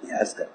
அஸ்கர்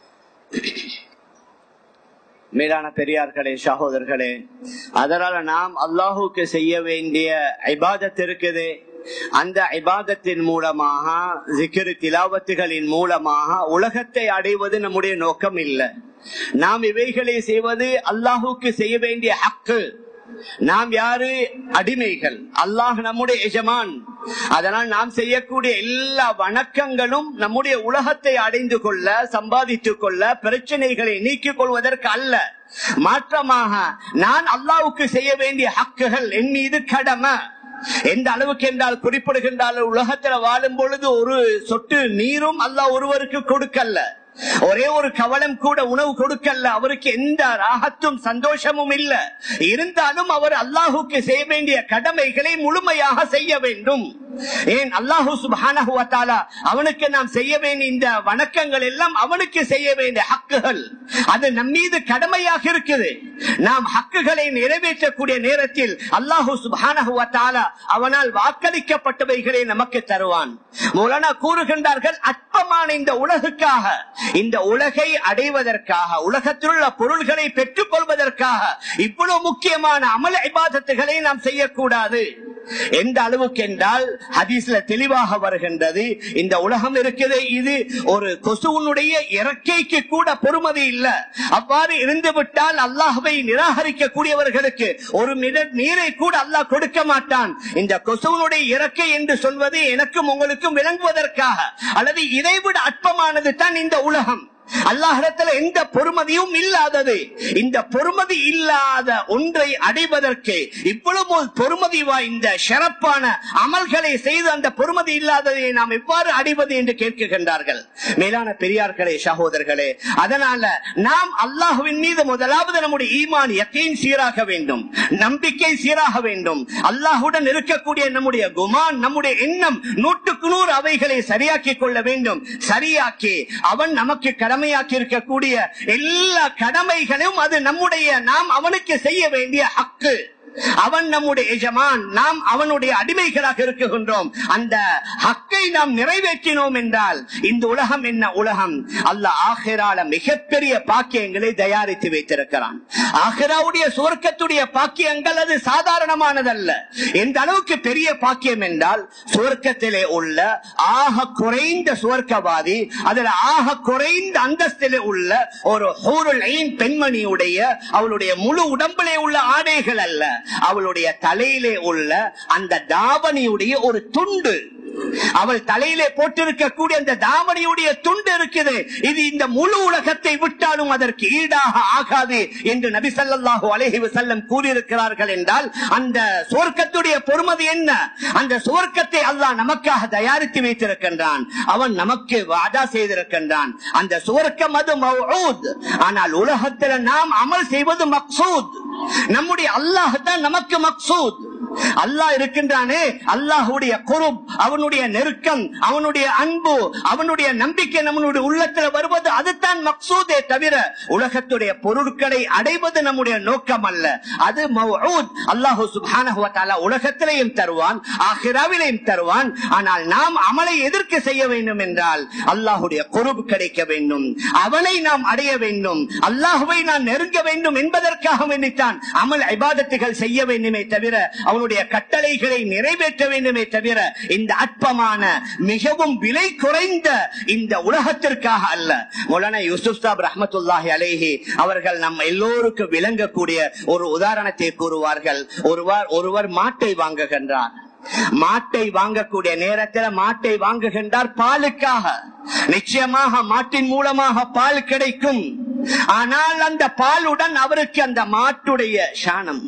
மேலான பெரியார்களே சகோதரர்களே அதனால நாம் அல்லாஹுக்கு செய்ய வேண்டிய இபாதத் இருக்குது அந்த இபாதத்தின் மூலமாக ஜிகிரு திலாவத்துகளின் மூலமாக உலகத்தை அடைவது நம்முடைய நோக்கம் இல்லை நாம் இவைகளை செய்வது அல்லாஹுக்கு செய்ய வேண்டிய ஹக்கு நாம் யாரு அடிமைகள் அல்லாஹ் நம்முடைய எஜமான் அதனால் நாம் செய்யக்கூடிய எல்லா வணக்கங்களும் நம்முடைய உலகத்தை அடைந்து கொள்ள சம்பாதித்துக் கொள்ள பிரச்சனைகளை நீக்கிக் கொள்வதற்கு அல்ல மாற்றமாக நான் அல்லாவுக்கு செய்ய வேண்டிய ஹக்குகள் என் மீது கடமை எந்த அளவுக்கு என்றால் குறிப்பிடுகின்றால் உலகத்துல வாழும் பொழுது ஒரு சொட்டு நீரும் அல்லாஹ் ஒருவருக்கு கொடுக்கல்ல ஒரே ஒரு கவலம் கூட உணவு கொடுக்கல அவருக்கு எந்த ராகத்தும் சந்தோஷமும் இல்ல இருந்தாலும் அவர் அல்லாஹுக்கு செய்ய வேண்டிய கடமைகளை முழுமையாக செய்ய வேண்டும் ஏன் அல்லாஹு சுபான அவனுக்கு நாம் செய்ய வேண்டிய இந்த வணக்கங்கள் எல்லாம் அவனுக்கு செய்ய வேண்டிய ஹக்குகள் அது நம் மீது கடமையாக இருக்குது நாம் ஹக்குகளை நிறைவேற்றக்கூடிய நேரத்தில் அல்லாஹு சுபான அவனால் வாக்களிக்கப்பட்டவைகளை நமக்கு தருவான் மூலனா கூறுகின்றார்கள் அற்பமான இந்த உலகுக்காக இந்த உலகை அடைவதற்காக உலகத்தில் உள்ள பொருள்களை பெற்றுக் கொள்வதற்காக இவ்வளவு முக்கியமான அமல இபாதத்துகளை நாம் செய்யக்கூடாது எந்த அளவுக்கு என்றால் ஹதீஸ்ல தெளிவாக வருகின்றது இந்த உலகம் இருக்குது இது ஒரு கொசுவனுடைய இறக்கைக்கு கூட பொறுமதி இல்ல அவ்வாறு இருந்து விட்டால் அல்லாஹுவை நிராகரிக்க கூடியவர்களுக்கு ஒரு மிடர் நீரை கூட அல்லாஹ் கொடுக்க மாட்டான் இந்த கொசுவனுடைய இறக்கை என்று சொல்வது எனக்கும் உங்களுக்கும் விளங்குவதற்காக அல்லது இதைவிட அற்பமானது தான் இந்த உலகம் அல்லாஹிடத்துல எந்த பொறுமதியும் இல்லாதது இந்த பொறுமதி இல்லாத ஒன்றை அடைவதற்கு இவ்வளவு பொறுமதி வாய்ந்த சிறப்பான அமல்களை செய்து அந்த பொறுமதி இல்லாததை நாம் எவ்வாறு அடைவது என்று கேட்கின்றார்கள் மேலான பெரியார்களே சகோதரர்களே அதனால நாம் அல்லாஹுவின் மீது முதலாவது நம்முடைய ஈமான் யக்கீன் சீராக வேண்டும் நம்பிக்கை சீராக வேண்டும் அல்லாஹுடன் இருக்கக்கூடிய நம்முடைய குமான் நம்முடைய எண்ணம் நூற்றுக்கு நூறு அவைகளை சரியாக்கிக் கொள்ள வேண்டும் சரியாக்கி அவன் நமக்கு கடமையாக்கி இருக்கக்கூடிய எல்லா கடமைகளும் அது நம்முடைய நாம் அவனுக்கு செய்ய வேண்டிய ஹக்கு அவன் நம்முடைய எஜமான் நாம் அவனுடைய அடிமைகளாக இருக்குகின்றோம் அந்த ஹக்கை நாம் நிறைவேற்றினோம் என்றால் இந்த உலகம் என்ன உலகம் அல்ல ஆஹிரால மிகப்பெரிய பாக்கியங்களை தயாரித்து வைத்திருக்கிறான் ஆஹிராவுடைய சுவர்க்கத்துடைய பாக்கியங்கள் அது சாதாரணமானதல்ல எந்த அளவுக்கு பெரிய பாக்கியம் என்றால் சுவர்க்கத்திலே உள்ள ஆக குறைந்த சுவர்க்கவாதி அதுல ஆக குறைந்த அந்தஸ்திலே உள்ள ஒரு ஹூருல் ஐன் பெண்மணியுடைய அவளுடைய முழு உடம்பிலே உள்ள ஆடைகள் அல்ல அவளுடைய தலையிலே உள்ள அந்த தாவணியுடைய ஒரு துண்டு அவள் தலையிலே போட்டிருக்கக்கூடிய அந்த தாவணியுடைய துண்டு இருக்குது இது இந்த முழு உலகத்தை விட்டாலும் அதற்கு ஈடாக ஆகாது என்று நபி ஸல்லல்லாஹு அலைஹி வஸல்லம் கூறியிருக்கிறார்கள் என்றால் அந்த சுவர்க்கத்துடைய பொறுமதி என்ன அந்த சுவர்க்கத்தை அல்லாஹ் நமக்காக தயாரித்து வைத்திருக்கின்றான் அவன் நமக்கு வாதா செய்திருக்கின்றான் அந்த சுவர்க்கம் அது மவ்ஊத் ஆனால் உலகத்தில் நாம் அமல் செய்வது மக்சூத் நம்முடைய அல்லாஹ் தான் நமக்கு மக்சூத் அல்லாஹ் இருக்கின்றானே அல்லாஹுடைய குருப் அவனுடைய நெருக்கம் அவனுடைய அன்பு அவனுடைய நம்பிக்கை நம்மளுடைய உள்ளத்தில் வருவது அதுதான் மக்சூதே தவிர உலகத்துடைய பொருட்களை அடைவது நம்முடைய நோக்கம் அல்ல அது மவ்ஊத். அல்லாஹு சுப்ஹானஹு வ தஆலா உலகத்திலேயும் தருவான் ஆஹிராவிலேயும் தருவான் ஆனால் நாம் அமலை எதற்கு செய்ய வேண்டும் என்றால் அல்லாஹுடைய குருப் கிடைக்க வேண்டும் அவனை நாம் அடைய வேண்டும் அல்லாஹுவை நான் நெருங்க வேண்டும் என்பதற்காக வேண்டித்தான் அமல் இபாதத்துகள் செய்ய வேண்டுமே தவிர அவனுடைய கட்டளைகளை நிறைவேற்ற வேண்டுமே தவிர இந்த அற்பமான மிகவும் விலை குறைந்த இந்த உலகத்திற்காக அல்ல மௌலானா யூசுப் சாப் ரஹமத்துல்லாஹி அலேஹி அவர்கள் நம் எல்லோருக்கும் விளங்கக்கூடிய ஒரு உதாரணத்தை கூறுவார்கள் ஒருவர் ஒருவர் மாட்டை வாங்குகின்றார் மாட்டை வாங்கக்கூடிய நேரத்தில் மாட்டை வாங்குகின்றார் பாலுக்காக நிச்சயமாக மாட்டின் மூலமாக பால் கிடைக்கும் ஆனால் அந்த பாலுடன் அவருக்கு அந்த மாட்டுடைய சாணம்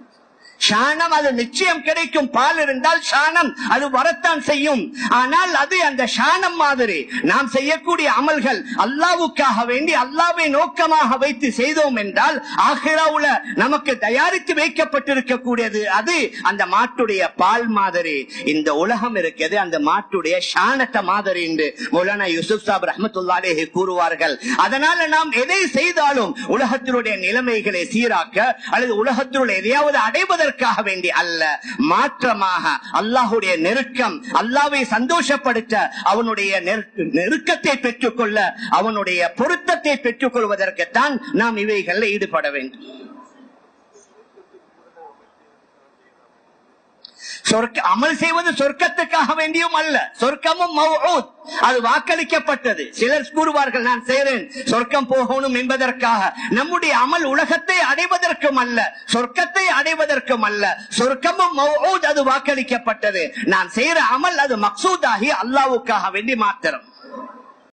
சாணம் அது நிச்சயம் கிடைக்கும் பால் இருந்தால் சாணம் அது வரத்தான் செய்யும் ஆனால் அது அந்த சாணம் மாதிரி நாம் செய்யக்கூடிய அமல்கள் அல்லாவுக்காக வேண்டி அல்லாவை நோக்கமாக வைத்து செய்தோம் என்றால் ஆகிராவுல நமக்கு தயாரித்து வைக்கப்பட்டிருக்கக்கூடியது அது அந்த மாட்டுடைய பால் மாதிரி இந்த உலகம் இருக்கிறது அந்த மாட்டுடைய சாணத்தை மாதிரி என்று மௌலானா யூசுப் சாப் ரஹமத்துல்லாலே கூறுவார்கள் அதனால நாம் எதை செய்தாலும் உலகத்தினுடைய நிலைமைகளை சீராக்க அல்லது உலகத்தினுடைய எதையாவது அடைவதற்கு அடைவதற்காக வேண்டி அல்ல மாற்றமாக அல்லாஹுடைய நெருக்கம் அல்லாவை சந்தோஷப்படுத்த அவனுடைய நெரு- நெருக்கத்தை பெற்றுக்கொள்ள அவனுடைய பொருத்தத்தை பெற்றுக் கொள்வதற்குத்தான் நாம் இவைகளில் ஈடுபட வேண்டும் சொர்க்க அமல் செய்வது சொர்க்கத்துக்காக வேண்டியும் அல்ல சொர்க்கமும் மவ்ஊத். அது வாக்களிக்கப்பட்டது சிலர் கூறுவார்கள் நான் செய்றேன் சொர்க்கம் போகணும் என்பதற்காக நம்முடைய அமல் உலகத்தை அடைவதற்கும் அல்ல சொர்க்கத்தை அடைவதற்கும் அல்ல சொர்க்கமும் மவ்ஊத், அது வாக்களிக்கப்பட்டது நான் செய்யற அமல் அது மக்சூதாகி அல்லாவுக்காக வேண்டி மாத்திரம்